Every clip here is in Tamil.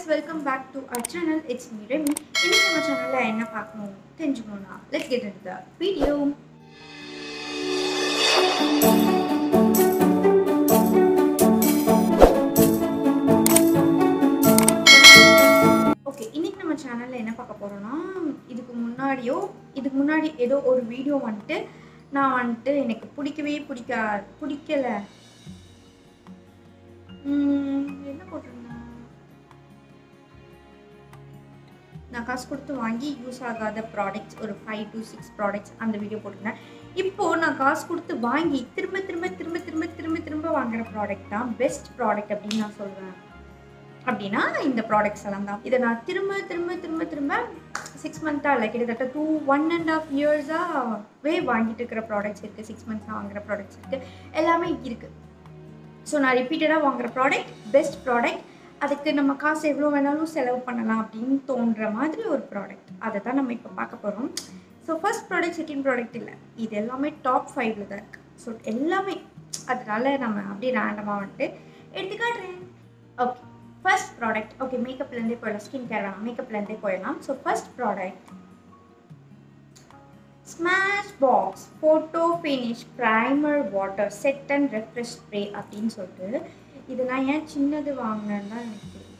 guys welcome back to our channel it's me Remi இன்னைக்கு நம்ம சேனலில் என்ன பார்க்கணும் தெரிஞ்சுக்கணும்னா let's get in the video okay இன்னைக்கு நம்ம சேனலில் என்ன பார்க்க போகிறோம்னா இதுக்கு முன்னாடியோ இதுக்கு முன்னாடி ஏதோ ஒரு வீடியோ வந்துட்டு நான் வந்துட்டு எனக்கு பிடிக்கவே பிடிக்கா பிடிக்கல உம், என்ன போட்டிருந்தேன் நான் காசு கொடுத்து வாங்கி யூஸ் ஆகாத ப்ராடக்ட்ஸ் ஒரு ஃபைவ் டு சிக்ஸ் ப்ராடக்ட்ஸ் அந்த வீடியோ போட்டிருந்தேன் இப்போது நான் காசு கொடுத்து வாங்கி திரும்ப திரும்ப திரும்ப திரும்ப திரும்ப திரும்ப வாங்குற ப்ராடக்ட் தான் பெஸ்ட் ப்ராடக்ட் அப்படின்னு நான் சொல்வேன் அப்படின்னா இந்த ப்ராடக்ட்ஸ் எல்லாம் தான் இதை நான் திரும்ப திரும்ப திரும்ப திரும்ப சிக்ஸ் மந்த்தாக இல்லை கிட்டத்தட்ட டூ ஒன் அண்ட் ஆஃப் இயர்ஸாகவே வாங்கிட்டு இருக்கிற ப்ராடக்ட்ஸ் இருக்குது சிக்ஸ் மந்த்ஸாக வாங்குற ப்ராடக்ட்ஸ் இருக்குது எல்லாமே இருக்குது ஸோ நான் ரிப்பீட்டடாக வாங்குற ப்ராடக்ட் பெஸ்ட் ப்ராடக்ட் அதுக்கு நம்ம காசு எவ்வளோ வேணாலும் செலவு பண்ணலாம் அப்படின்னு தோன்ற மாதிரி ஒரு ப்ராடக்ட் அதை தான் நம்ம இப்போ பார்க்க போகிறோம் so first product second product இல்லை இது எல்லாமே டாப் ஃபைவ்ல தான் இருக்குது ஸோ எல்லாமே அதனால நம்ம அப்படியே ரேண்டமாக வந்துட்டு எடுத்துக்காட்டுறேன் ஓகே ஃபர்ஸ்ட் ப்ராடக்ட் ஓகே மேக்கப்லேருந்தே போயிடலாம் ஸ்கின் கேர் வேணாம் மேக்கப்லேருந்தே போயிடலாம் so first product Smashbox photo finish primer water set and refresh spray அப்படின்னு சொல்லிட்டு இது நான் ஏன் சின்னது வாங்கினேன்னு தான் எனக்கு தெரியல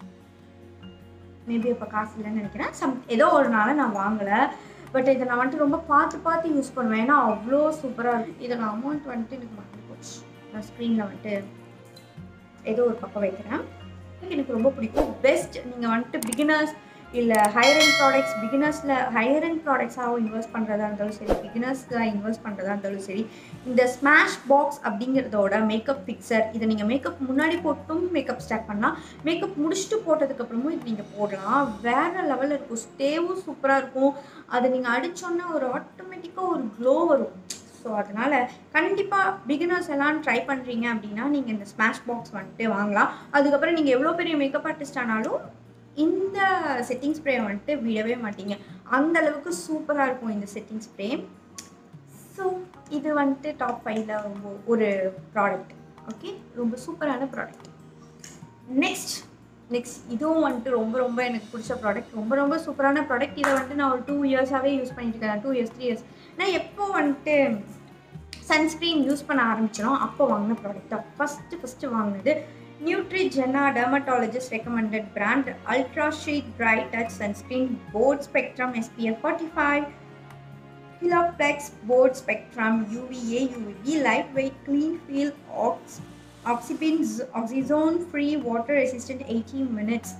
மேபி இப்போ காசு இல்லைன்னு நினைக்கிறேன் சம் ஏதோ ஒரு நாள் நான் வாங்கலை பட் இதை நான் வந்துட்டு ரொம்ப பார்த்து பார்த்து யூஸ் பண்ணுவேன் ஏன்னா அவ்வளோ சூப்பராக இருக்கும் இதில் அமௌண்ட் வந்துட்டு எனக்கு மறந்து போச்சு நான் ஸ்க்ரீனில் வந்துட்டு ஏதோ ஒரு பக்கம் வைக்கிறேன் எனக்கு ரொம்ப பிடிக்கும் பெஸ்ட் நீங்கள் வந்துட்டு பிகினர்ஸ் இல்லை ஹையர் அண்ட் ப்ராடக்ட்ஸ் பிகினர்ஸில் ஹையர் அண்ட் ப்ராடக்ட்ஸாகவும் இன்வெஸ்ட் பண்ணுறதா இருந்தாலும் சரி பிகினர்ஸில் இன்வெஸ்ட் பண்ணுறதா இருந்தாலும் சரி இந்த ஸ்மாஷ் பாக்ஸ் அப்படிங்கிறதோட மேக்கப் ஃபிக்சர் இதை நீங்கள் மேக்கப் முன்னாடி போட்டும் மேக்கப் ஸ்டார்ட் பண்ணலாம் மேக்கப் முடிச்சுட்டு போட்டதுக்கப்புறமும் இது நீங்கள் போடலாம் வேறு லெவலில் இருக்கும் ஸ்டேவும் சூப்பராக இருக்கும் அதை நீங்கள் அடித்தோன்னே ஒரு ஆட்டோமேட்டிக்காக ஒரு க்ளோ வரும் ஸோ அதனால் கண்டிப்பாக பிகினர்ஸ் எல்லாம் ட்ரை பண்ணுறீங்க அப்படின்னா நீங்கள் இந்த ஸ்மாஷ் பாக்ஸ் வந்துட்டு வாங்கலாம் அதுக்கப்புறம் நீங்கள் எவ்வளோ பெரிய மேக்கப் ஆர்டிஸ்ட் ஆனாலும் இந்த செட்டிங் ஸ்ப்ரே வந்துட்டு விடவே மாட்டீங்க அந்த அளவுக்கு சூப்பராக இருக்கும் இந்த செட்டிங் ஸ்ப்ரே ஸோ இது வந்துட்டு டாப் ஃபைவ்ல ரொம்ப ஒரு ப்ராடக்ட் ஓகே ரொம்ப சூப்பரான ப்ராடக்ட் நெக்ஸ்ட் நெக்ஸ்ட் இதுவும் வந்துட்டு ரொம்ப ரொம்ப எனக்கு பிடிச்ச ப்ராடக்ட் ரொம்ப ரொம்ப சூப்பரான ப்ராடக்ட் இதை வந்துட்டு நான் ஒரு டூ இயர்ஸாகவே யூஸ் பண்ணிட்டு இருக்கேன் டூ இயர்ஸ் த்ரீ இயர்ஸ் நான் எப்போ வந்துட்டு சன்ஸ்க்ரீன் யூஸ் பண்ண ஆரம்பிச்சிடும் அப்போ வாங்கின ப்ராடக்ட் தான் ஃபஸ்ட்டு ஃபஸ்ட்டு வாங்கினது Neutrogena dermatologist recommended brand ultra sheer பிரைட் touch sunscreen broad spectrum SPF forty five Helioplex broad spectrum UVA UVB light weight clean feel ஆக்ஸ் ஆக்சிபின் ஆக்சிசோன் free water resistant eighty minutes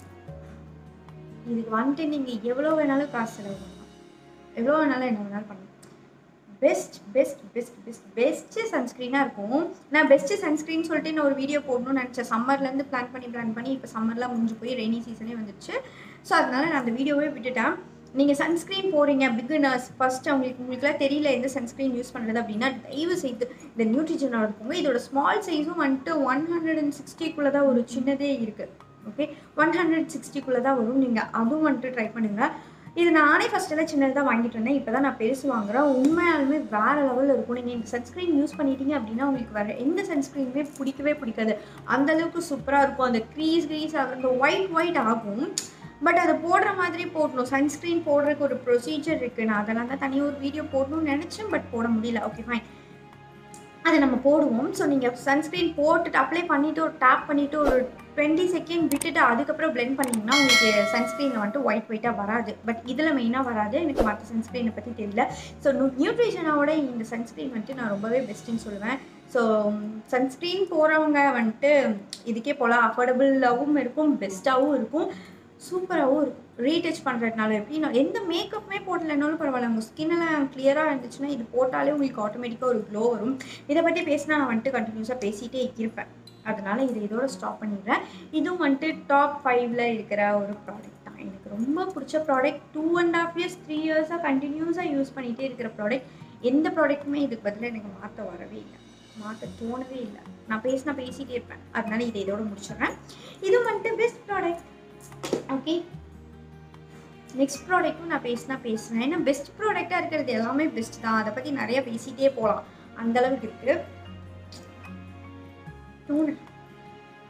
இதுக்கு வந்துட்டு நீங்கள் எவ்வளோ வேணாலும் காசு செலவு பண்ணலாம் எவ்வளோ வேணாலும் என்ன வேணாலும் பண்ணலாம் best best best best best சன்ஸ்க்ரீனாக இருக்கும் நான் பெஸ்ட்டு சன்ஸ்க்ரீன் சொல்லிட்டு நான் ஒரு வீடியோ போடணும்னு நினச்சேன் சம்மர்லேருந்து பிளான் பண்ணி பிளான் பண்ணி இப்போ சம்மர்லாம் முடிஞ்சு போய் ரெய்னி சீசனே வந்துடுச்சு ஸோ அதனால நான் அந்த வீடியோவே விட்டுட்டேன் நீங்கள் சன்ஸ்க்ரீன் போகிறீங்க பிகினர்ஸ் ஃபர்ஸ்ட் அவங்களுக்கு உங்களுக்குலாம் தெரியல எந்த சன்ஸ்க்ரீன் யூஸ் பண்ணுறது அப்படின்னா தயவு செய்து இந்த நியூட்ரிஜனோட இருக்குங்க இதோட ஸ்மால் சைஸும் வந்துட்டு ஒன் ஹண்ட்ரட் அண்ட் சிக்ஸ்டிக்குள்ளே தான் ஒரு சின்னதே இருக்குது ஓகே ஒன் ஹண்ட்ரட் சிக்ஸ்டிக்குள்ளே தான் வரும் நீங்கள் அதுவும் வந்துட்டு ட்ரை பண்ணுங்கள் இது நானே ஃபஸ்ட்டெல்லாம் சின்னதாக வாங்கிட்டு இருந்தேன் இப்போ தான் நான் பெருசு வாங்குறேன் உண்மையாலுமே வேறு லெவலில் இருக்கும் நீங்கள் இந்த சன்ஸ்க்ரீன் யூஸ் பண்ணிட்டீங்க அப்படின்னா உங்களுக்கு வேறு எந்த சன்ஸ்க்ரீனுமே பிடிக்கவே பிடிக்காது அந்த அளவுக்கு சூப்பராக இருக்கும் அந்த க்ரீஸ் க்ரீஸ் ஆகும் அந்த ஒயிட் ஒயிட் ஆகும் பட் அதை போடுற மாதிரி போடணும் சன்ஸ்க்ரீன் போடுறதுக்கு ஒரு ப்ரொசீஜர் இருக்குது நான் அதெல்லாம் தான் தனியாக ஒரு வீடியோ போடணும்னு நினச்சேன் பட் போட முடியல ஓகே ஃபைன் அதை நம்ம போடுவோம் ஸோ நீங்கள் சன்ஸ்க்ரீன் போட்டுட்டு அப்ளை பண்ணிவிட்டு ஒரு டேப் பண்ணிவிட்டு ஒரு டுவெண்ட்டி செகண்ட் விட்டுட்டு அதுக்கப்புறம் blend பண்ணிங்கன்னா உங்களுக்கு சன்ஸ்க்ரீனில் வந்துட்டு ஒயிட் ஒயிட்டாக வராது பட் இதில் மெயினாக வராது எனக்கு மற்ற சன்ஸ்க்ரீனை பற்றி தெரியல ஸோ நியூட்ரிஷனோட இந்த சன்ஸ்க்ரீன் வந்துட்டு நான் ரொம்பவே பெஸ்ட்டுன்னு சொல்லுவேன் ஸோ சன்ஸ்க்ரீன் போகிறவங்க வந்துட்டு இதுக்கே போல் அஃபோர்டபுளாகவும் இருக்கும் பெஸ்ட்டாகவும் இருக்கும் சூப்பராகவும் இருக்கும் ரீடச் பண்ணுறதுனால எப்படி நான் எந்த மேக்கப்புமே போடலைனாலும் பரவாயில்ல உங்கள் ஸ்கின்னில் கிளியராக இருந்துச்சுன்னா இது போட்டாலே உங்களுக்கு ஆட்டோமேட்டிக்காக ஒரு க்ளோ வரும் இதை பற்றி பேசினா நான் வந்துட்டு கண்டினியூஸாக பேசிகிட்டே இருப்பேன் அதனால இதை இதோட ஸ்டாப் பண்ணிடுறேன் இதுவும் வந்துட்டு டாப் ஃபைவ்ல இருக்கிற ஒரு ப்ராடக்ட் தான் எனக்கு ரொம்ப பிடிச்ச product two and half years three இயர்ஸாக கண்டினியூஸாக யூஸ் பண்ணிகிட்டே இருக்கிற ப்ராடக்ட் எந்த ப்ராடக்ட்டுமே இதுக்கு பதிலாக எனக்கு மாற்ற வரவே இல்லை மாற்ற தோணவே இல்லை நான் பேசினா பேசிகிட்டே இருப்பேன் அதனால இதை இதோட முடிச்சிடுறேன் இது வந்துட்டு பெஸ்ட் ப்ராடக்ட் ஓகே நெக்ஸ்ட் ப்ராடக்ட்டும் நான் பேசினா பேசுவேன் ஏன்னா பெஸ்ட் ப்ராடக்டாக இருக்கிறது எல்லாமே பெஸ்ட் தான் அதை பற்றி நிறைய பேசிகிட்டே போகலாம் அந்த அளவுக்கு இருக்குது டோனர்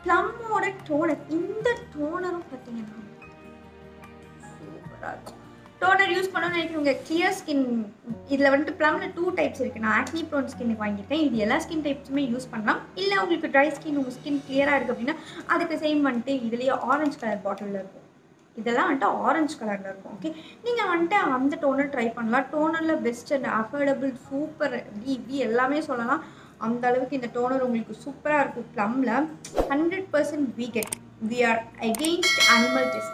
ப்ளம்மோட டோனர் இந்த டோனரும் பார்த்தீங்கன்னா சூப்பராக இருக்கும் டோனர் யூஸ் பண்ணணும்னு நினைக்கிறவங்க கிளியர் ஸ்கின் இதில் வந்துட்டு ப்ளம்மில் டூ டைப்ஸ் இருக்குது நான் ஆக்னி ப்ரோன் ஸ்கின்னுக்கு வாங்கியிருக்கேன் இது எல்லா ஸ்கின் டைப்ஸுமே யூஸ் பண்ணலாம் இல்லை உங்களுக்கு ட்ரை ஸ்கின் உங்கள் ஸ்கின் கிளியராக இருக்குது அப்படின்னா அதுக்கு சேம் வந்துட்டு இதுலேயே ஆரஞ்சு கலர் பாட்டிலில் இருக்கும் இதெல்லாம் வந்துட்டு ஆரஞ்சு கலரில் இருக்கும் ஓகே நீங்கள் வந்துட்டு அந்த டோனர் ட்ரை பண்ணலாம் டோனரில் பெஸ்ட் அண்ட் அஃபோர்டபுள் சூப்பர் வி எல்லாமே சொல்லலாம் அந்த அளவுக்கு இந்த டோனர் உங்களுக்கு சூப்பராக இருக்கும் ப்ளம்மில் hundred percent vegan we are against animal test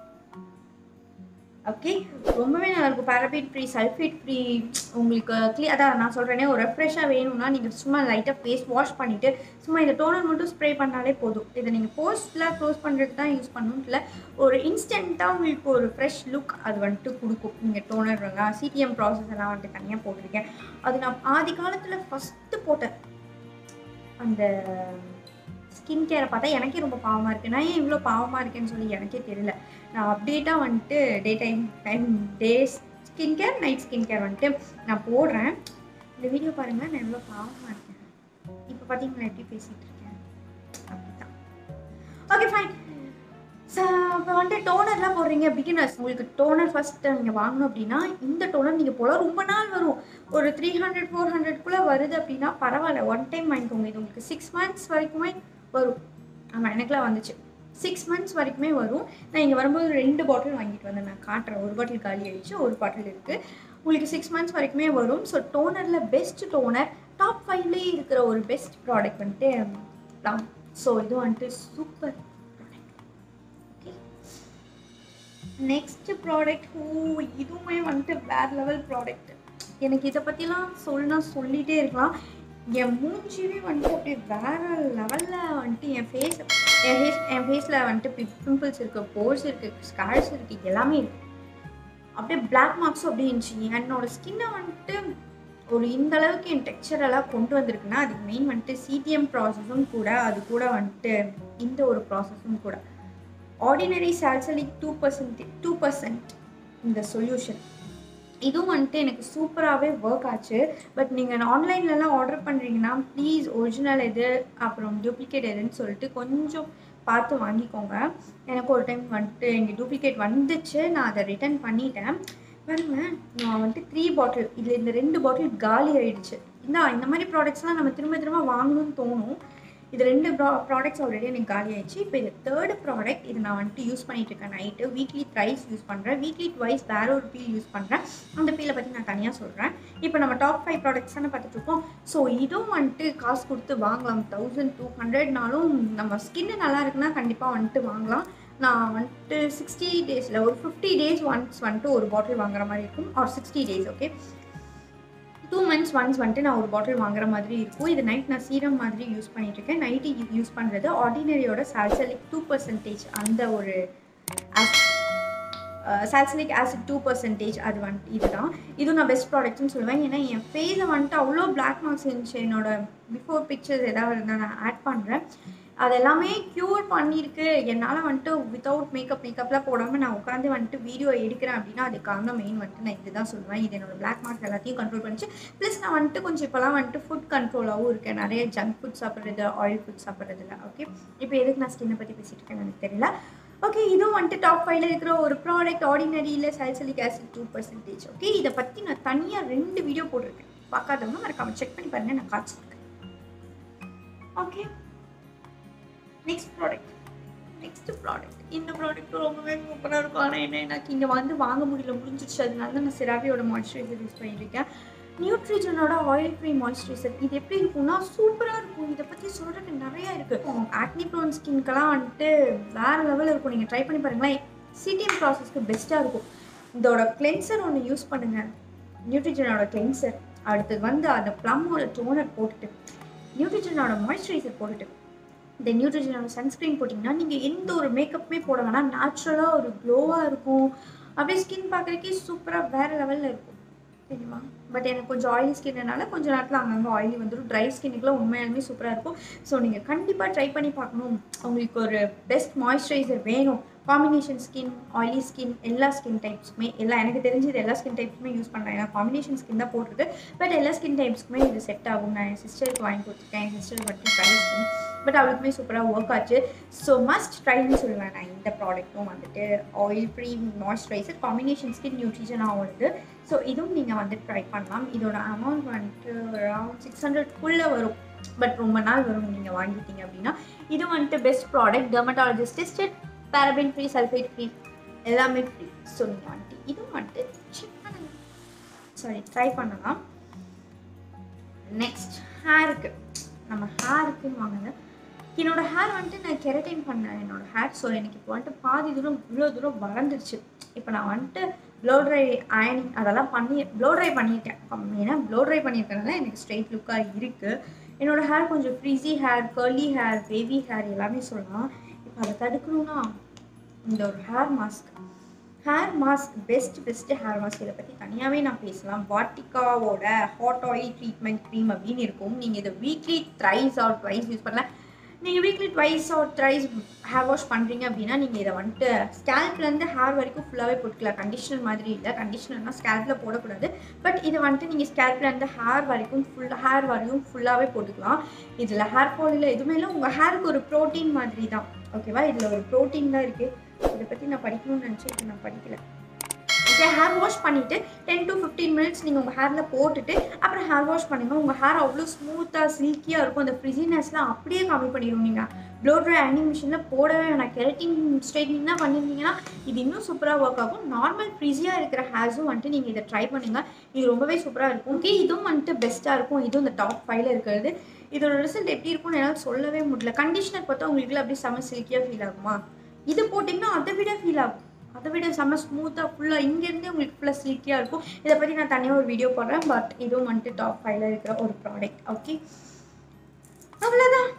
okay ரொம்பவே நல்லா இருக்கும் பேரபேட் ஃப்ரீ சல்ஃபேட் ஃப்ரீ உங்களுக்கு க்ளீ அதான் நான் சொல்கிறேனே ஒரு ரெஃப்ரெஷ்ஷாக வேணும்னா நீங்கள் சும்மா லைட்டாக ஃபேஸ் வாஷ் பண்ணிவிட்டு சும்மா இந்த டோனர் மட்டும் ஸ்ப்ரே பண்ணாலே போதும் இதை நீங்கள் போஸ்ட்லாம் க்ளோஸ் பண்ணுறதுக்கு தான் யூஸ் பண்ணணும் இல்லை ஒரு இன்ஸ்டண்ட்டாக உங்களுக்கு ஒரு ஃப்ரெஷ் லுக் அது வந்துட்டு கொடுக்கும் நீங்கள் டோனர்லாம் சிடிஎம் ப்ராசஸ் எல்லாம் வந்துட்டு தனியாக போட்டிருக்கேன் அது நான் ஆதி காலத்தில் ஃபஸ்ட்டு போட்டேன் அந்த ஸ்கின் கேரை பார்த்தா எனக்கே ரொம்ப பாவமாக இருக்குது நான் ஏன் இவ்வளோ பாவமாக இருக்கேன்னு சொல்லி எனக்கே தெரியல நான் அப்டேட்டாக வந்துட்டு day time time days skin care night skin care வந்துட்டு நான் போடுறேன் இந்த வீடியோ பாருங்கள் நான் எவ்வளோ பாவமாக இருக்கேன் இப்போ பார்த்தீங்களா எப்படி பேசிகிட்டு இருக்கேன் அப்படிதான் ஓகே ஃபைன் ஸோ இப்போ வந்துட்டு டோனர்லாம் போடுறீங்க பிகினர்ஸ் உங்களுக்கு டோனர் ஃபஸ்ட்டு நீங்கள் வாங்கணும் அப்படின்னா இந்த டோனர் நீங்கள் போல ரொம்ப நாள் வரும் ஒரு த்ரீ ஹண்ட்ரட் ஃபோர் ஹண்ட்ரட்குள்ளே வருது அப்படின்னா பரவாயில்ல ஒன் டைம் வாங்கிக்கோங்க இது உங்களுக்கு சிக்ஸ் மந்த்ஸ் வரைக்குமே வரும் ஆமாம் எனக்குலாம் வந்துச்சு சிக்ஸ் மந்த்ஸ் வரைக்குமே வரும் நான் இங்கே வரும்போது ரெண்டு பாட்டில் வாங்கிட்டு வந்தேன் நான் காட்டுறேன் ஒரு பாட்டில் காலி ஆயிடுச்சு ஒரு பாட்டில் இருக்குது உங்களுக்கு சிக்ஸ் மந்த்ஸ் வரைக்குமே வரும் ஸோ டோனரில் பெஸ்ட் டோனர் டாப் ஃபைவ்லேயே இருக்கிற ஒரு பெஸ்ட் ப்ராடக்ட் வந்துட்டு ப்ளம் ஸோ இது வந்துட்டு super product okay next product ஓ இதுவுமே வந்துட்டு வேறு லெவல் ப்ராடக்ட் எனக்கு இதை பற்றிலாம் சொல்லுனா சொல்லிகிட்டே இருக்கலாம் என் மூஞ்சிவே வந்துட்டு அப்படியே வேற லெவலில் வந்துட்டு என் ஃபேஸ் என் ஃபேஸ் என் ஃபேஸில் வந்துட்டு பிம்பிள்ஸ் இருக்குது போர்ஸ் இருக்குது ஸ்கார்ஸ் இருக்குது எல்லாமே இருக்குது அப்படியே பிளாக் மார்க்ஸும் அப்படியே இருந்துச்சு என்னோட ஸ்கின்னை வந்துட்டு ஒரு இந்த அளவுக்கு என் டெக்ஸ்சர் எல்லாம் கொண்டு வந்திருக்குன்னா அதுக்கு மெயின் வந்துட்டு சிடிஎம் ப்ராசஸும் கூட அது கூட வந்துட்டு இந்த ஒரு ப்ராசஸும் கூட Ordinary salicylic two percent two percent இந்த சொல்யூஷன் இதுவும் வந்துட்டு எனக்கு சூப்பராகவே ஒர்க் ஆச்சு பட் நீங்கள் ஆன்லைன்லலாம் ஆர்டர் பண்ணுறீங்கன்னா ப்ளீஸ் ஒரிஜினல் எது அப்புறம் டூப்ளிகேட் எதுன்னு சொல்லிட்டு கொஞ்சம் பார்த்து வாங்கிக்கோங்க எனக்கு ஒரு டைம் வந்துட்டு எங்கள் டூப்ளிகேட் வந்துச்சு நான் அதை ரிட்டர்ன் பண்ணிட்டேன் பாருங்க நான் வந்துட்டு த்ரீ பாட்டில் இதில் இந்த ரெண்டு பாட்டில் காலி ஆயிடுச்சு இந்த இந்த மாதிரி ப்ராடக்ட்ஸ்லாம் நம்ம திரும்ப திரும்ப வாங்கணும்னு தோணும் இது ரெண்டு ப்ரா ப்ராடக்ட்ஸ் ஆல்ரெடி எனக்கு காலி ஆயிடுச்சு இப்போ இது தேர்ட் ப்ராடக்ட் இது நான் வந்துட்டு யூஸ் பண்ணிட்டு இருக்கேன் நைட்டு வீக்லி த்ரைஸ் யூஸ் பண்ணுறேன் வீக்லி ட்வைஸ் வேற ஒரு பீல் யூஸ் பண்ணுறேன் அந்த பீலை பற்றி நான் தனியாக சொல்கிறேன் இப்போ நம்ம டாப் ஃபைவ் ப்ராடக்ட்ஸ் தானே பார்த்துட்டு இருக்கோம் ஸோ இதுவும் வந்துட்டு காசு கொடுத்து வாங்கலாம் தௌசண்ட் டூ ஹண்ட்ரட்னாலும் நம்ம ஸ்கின்னு நல்லா இருக்குன்னா கண்டிப்பாக வந்துட்டு வாங்கலாம் நான் வந்துட்டு சிக்ஸ்டி டேஸில் ஒரு ஃபிஃப்டி டேஸ் ஒன்ஸ் வந்துட்டு ஒரு பாட்டில் வாங்குற மாதிரி இருக்கும் or sixty days okay two months once வந்துட்டு நான் ஒரு பாட்டில் வாங்குற மாதிரி இருக்கும் இது நைட் நான் சீரம் மாதிரி யூஸ் பண்ணிட்டு இருக்கேன் நைட்டு யூஸ் பண்ணுறது ஆர்டினரியோட சால்சலிக் டூ பர்சன்டேஜ் அந்த ஒரு சால்சலிக் ஆசிட் டூ பர்சன்டேஜ் அது வந்துட்டு இதுதான் இதுவும் நான் பெஸ்ட் ப்ராடக்ட்னு சொல்லுவேன் ஏன்னா என் ஃபேஸை வந்துட்டு அவ்வளோ பிளாக் மார்க்ஸ் இருந்துச்சு என்னோட பிஃபோர் பிக்சர்ஸ் ஏதாவது இருந்தால் நான் ஆட் பண்ணுறேன் அது எல்லாமே க்யூர் பண்ணியிருக்கு என்னால் வந்துட்டு வித்தவுட் மேக்கப் மேக்கப்லாம் போடாமல் நான் உட்காந்து வந்துட்டு வீடியோ எடுக்கிறேன் அப்படின்னா அது காரணம் மெயின் வந்துட்டு நான் இதுதான் சொல்லுவேன் இது என்னோட பிளாக் மார்க்ஸ் எல்லாத்தையும் கண்ட்ரோல் பண்ணிச்சு ப்ளஸ் நான் வந்துட்டு கொஞ்சம் இப்போலாம் வந்துட்டு ஃபுட் கண்ட்ரோலாகவும் இருக்கேன் நிறைய ஜங்க் ஃபுட் சாப்பிட்றது ஆயில் ஃபுட் சாப்பிட்றதில்ல ஓகே இப்போ எதுக்கு நான் ஸ்கின்னை பற்றி பேசிகிட்டு இருக்கேன்னு எனக்கு தெரியல ஓகே இதுவும் வந்துட்டு டாப் ஃபைவ்ல இருக்கிற ஒரு ப்ராடக்ட் ஆர்டினரியில் salicylic acid two percentage okay இதை பற்றி நான் தனியாக ரெண்டு வீடியோ போட்டிருக்கேன் பார்க்காதவங்க மறக்காம செக் பண்ணி பாருங்க நான் காய்ச்சிருக்கேன் okay next product next product இந்த ப்ராடக்ட் ரொம்பவே சூப்பராக இருக்கும் ஆனால் என்ன எனக்கு இங்கே வந்து வாங்க முடியல முடிஞ்சிச்சு அதனால தான் நான் சிராவியோட மாய்ஸ்சரைசர் யூஸ் பண்ணிட்டு இருக்கேன் நியூட்ரிஜனோட ஆயில் ஃப்ரீ மாய்ஸ்சரைசர் இது எப்படி இருக்கும்னா சூப்பராக இருக்கும் இதை பற்றி சொல்கிறதுக்கு நிறையா இருக்குது ஆக்னி ப்ரோன் ஸ்கின்க்கெல்லாம் வந்துட்டு வேறு லெவலில் இருக்கும் நீங்கள் ட்ரை பண்ணி பாருங்களேன் சிடிஎம் ப்ராசஸ்க்கு பெஸ்ட்டாக இருக்கும் இதோட கிளென்சர் ஒன்று யூஸ் பண்ணுங்கள் நியூட்ரிஜனோட கிளென்சர் அடுத்தது வந்து அந்த ப்ளம்மோட டோனர் போட்டுட்டு நியூட்ரிஜனோட மாய்ஸ்சரைசர் போட்டுட்டு இந்த நியூட்ரிஜனோட சன்ஸ்க்ரீன் போட்டிங்கன்னா நீங்கள் எந்த ஒரு மேக்கப்புமே போட வேணாம் நேச்சுரலாக ஒரு க்ளோவாக இருக்கும் அப்படியே ஸ்கின் பார்க்குறக்கே சூப்பராக வேறு லெவலில் இருக்கும் தெரியுமா பட் எனக்கு கொஞ்சம் ஆயிலி ஸ்கின்னால கொஞ்சம் நேரத்தில் அங்கங்கே ஆயிலி வந்துடும் ட்ரை ஸ்கின்னுக்குலாம் உண்மையாலுமே சூப்பராக இருக்கும் ஸோ நீங்கள் கண்டிப்பாக ட்ரை பண்ணி பார்க்கணும் உங்களுக்கு ஒரு பெஸ்ட் மாய்ஸ்சரைசர் வேணும் காம்பினேஷன் ஸ்கின் ஆயிலி ஸ்கின் எல்லா ஸ்கின் டைப்ஸுமே எல்லா எனக்கு தெரிஞ்சது எல்லா ஸ்கின் டைப்ஸுமே யூஸ் பண்ணுறேன் ஏன்னா காம்பினேஷன் ஸ்கின் தான் போட்டிருக்கு பட் எல்லா ஸ்கின் டைப்ஸ்க்குமே இது செட் ஆகும் நான் என் சிஸ்டருக்கு வாங்கி கொடுத்துருக்கேன் என் சிஸ்டர் மட்டும் ட்ரை ஸ்கின் பட் அவளுக்குமே சூப்பராக ஒர்க் ஆச்சு ஸோ மஸ்ட் ட்ரைன்னு சொல்லுவேன் நான் இந்த ப்ராடக்ட்டும் வந்துட்டு oil free moisturiser combination skin நியூட்ரிஷனாக வருது ஸோ இதுவும் நீங்கள் வந்து ட்ரை பண்ணலாம் இதோட அமௌண்ட் வந்துட்டு அரௌண்ட் சிக்ஸ் ஹண்ட்ரட்குள்ளே வரும் பட் ரொம்ப நாள் வரும் நீங்கள் வாங்கிட்டீங்க அப்படின்னா இது வந்துட்டு best product dermatologist tested paraben free sulphate free எல்லாமே ஃப்ரீ ஸோ நீங்கள் வந்துட்டு இதுவும் வந்துட்டு செக் பண்ணலாம் சாரி ட்ரை பண்ணலாம் நெக்ஸ்ட் ஹேருக்கு நம்ம ஹேருக்குன்னு வாங்குங்க என்னோட ஹேர் வந்துட்டு நான் கெரட்டைன் பண்ணேன் என்னோட ஹேர் ஸோ எனக்கு இப்போ வந்துட்டு பாதி தூரம் இவ்வளோ தூரம் வளர்ந்துருச்சு இப்போ நான் வந்துட்டு ப்ளோ ட்ரை அயனிங் அதெல்லாம் பண்ணி ப்ளோ ட்ரை பண்ணியிருக்கேன் ஏன்னா ப்ளோ ட்ரை பண்ணியிருக்கனால எனக்கு ஸ்ட்ரெயிட் லுக்காக இருக்குது என்னோட ஹேர் கொஞ்சம் frizzy hair curly hair baby hair எல்லாமே சொல்லலாம் இப்போ அதை தடுக்கணும்னா இந்த ஒரு hair mask hair mask best best hair mask இதை பற்றி தனியாகவே நான் பேசலாம் வாட்டிகாவோட ஹாட் ஆயில் ட்ரீட்மெண்ட் க்ரீம் அப்படின்னு இருக்கும் நீங்கள் இதை weekly thrice or twice use பண்ணலாம் நீங்கள் weekly twice or thrice hair wash பண்ணுறீங்க அப்படின்னா நீங்கள் இதை வந்துட்டு ஸ்கேல்ப்லேருந்து ஹேர் வரைக்கும் ஃபுல்லாகவே போட்டுக்கலாம் கண்டிஷனர் மாதிரி இல்லை கண்டிஷனர்னால் ஸ்கேல்பில் போடக்கூடாது பட் இது வந்துட்டு நீங்கள் ஸ்கேல்ப்லேருந்து ஹேர் வரைக்கும் ஃபுல் ஹேர் வரையும் ஃபுல்லாகவே போட்டுக்கலாம் இதில் ஹேர் ஃபால் இல்லை எதுவுமே இல்லை உங்கள் ஹேருக்கு ஒரு ப்ரோட்டீன் மாதிரி தான் ஓகேவா இதில் ஒரு ப்ரோட்டீன் தான் இருக்குது இதை பற்றி நான் படிக்கணும்னு நினச்சேன் இப்போ நான் படிக்கல ஓகே ஹேர் வாஷ் பண்ணிவிட்டு டென் டு ஃபிஃப்டீன் மினிட்ஸ் நீங்கள் உங்கள் ஹேரில் போட்டுட்டு அப்புறம் ஹேர் வாஷ் பண்ணுங்கள் உங்கள் ஹேர் அவ்வளோ ஸ்மூத்தாக சில்கியாக இருக்கும் அந்த ஃப்ரிசினஸ்லாம் அப்படியே கம்மி பண்ணிடும் நீங்கள் ப்ளோ ட்ரை ஆனிங் மிஷினில் போடவே வேணாம் கெரட்டின் ஸ்ட்ரைட்னிங் தான் பண்ணியிருந்தீங்கன்னா இது இன்னும் சூப்பராக ஒர்க் ஆகும் நார்மல் ஃப்ரிஸியாக இருக்கிற ஹேர்ஸும் வந்துட்டு நீங்கள் இதை ட்ரை பண்ணுங்கள் இது ரொம்பவே சூப்பராக இருக்கும் ஓகே இதுவும் வந்துட்டு பெஸ்ட்டாக இருக்கும் இதுவும் இந்த டாப் ஃபைவ்ல இருக்கிறது இதோட ரிசல்ட் எப்படி இருக்கும்னு என்னால் சொல்லவே முடியல கண்டிஷனர் பார்த்தா உங்களுக்கு அப்படியே செம்ம சில்கியாக ஃபீல் ஆகுமா இது போட்டிங்கன்னா அதை விட ஃபீல் ஆகும் அதை விட செம்ம ஸ்மூத்தாக ஃபுல்லாக இங்கேருந்தே உங்களுக்கு ஃபுல்லாக சில்கியாக இருக்கும் இதை பற்றி நான் தனியாக ஒரு வீடியோ போடுறேன் பட் இதுவும் வந்துட்டு டாப் ஃபைவ்ல இருக்கிற ஒரு ப்ராடக்ட் ஓகே அவ்வளோதான்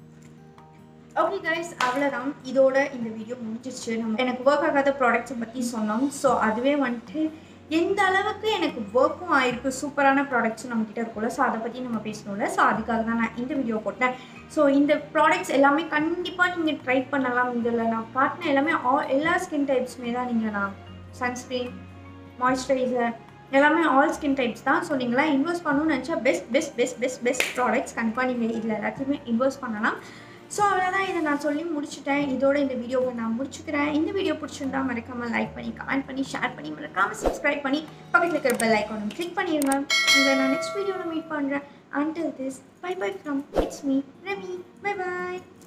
ஓகே கைஸ் அவ்வளோதான் இதோட இந்த வீடியோ முடிஞ்சிருச்சு நம்ம எனக்கு ஒர்க் ஆகாத ப்ராடக்ட்ஸை பற்றி சொன்னோம் ஸோ அதுவே வந்துட்டு எந்த அளவுக்கு எனக்கு ஒர்க்கும் ஆயிருக்கு சூப்பரான ப்ராடக்ட்ஸும் நம்மக்கிட்ட இருக்கும்ல ஸோ அதை பற்றி நம்ம பேசணும்ல ஸோ அதுக்காக தான் நான் இந்த வீடியோ போட்டேன் ஸோ இந்த ப்ராடக்ட்ஸ் எல்லாமே கண்டிப்பாக நீங்கள் ட்ரை பண்ணலாம் இதில் நான் காட்டின எல்லாமே ஆல் எல்லா ஸ்கின் டைப்ஸுமே தான் நீங்கள் நான் சன்ஸ்க்ரீன் மாய்ஸ்சரைசர் எல்லாமே ஆல் ஸ்கின் டைப்ஸ் தான் ஸோ நீங்களாம் இன்வெஸ்ட் பண்ணணும்னு நினச்சா best best best best best products கண்டிப்பாக நீங்கள் இதில் எல்லாத்தையுமே இன்வெஸ்ட் பண்ணலாம் ஸோ அவ்வளோதான் இதை நான் சொல்லி முடிச்சுட்டேன் இதோட இந்த வீடியோவை நான் முடிச்சுக்கிறேன் இந்த வீடியோ பிடிச்சிருந்தா மறக்காமல் லைக் பண்ணி கமெண்ட் பண்ணி ஷேர் பண்ணி மறக்காமல் சப்ஸ்கிரைப் பண்ணி பக்கத்தில் இருக்கிற பெல் ஐக்கானும் கிளிக் பண்ணிடுங்க உங்களை நான் நெக்ஸ்ட் வீடியோவில் மீட் பண்ணுறேன் until this bye bye from it's me Ravi bye bye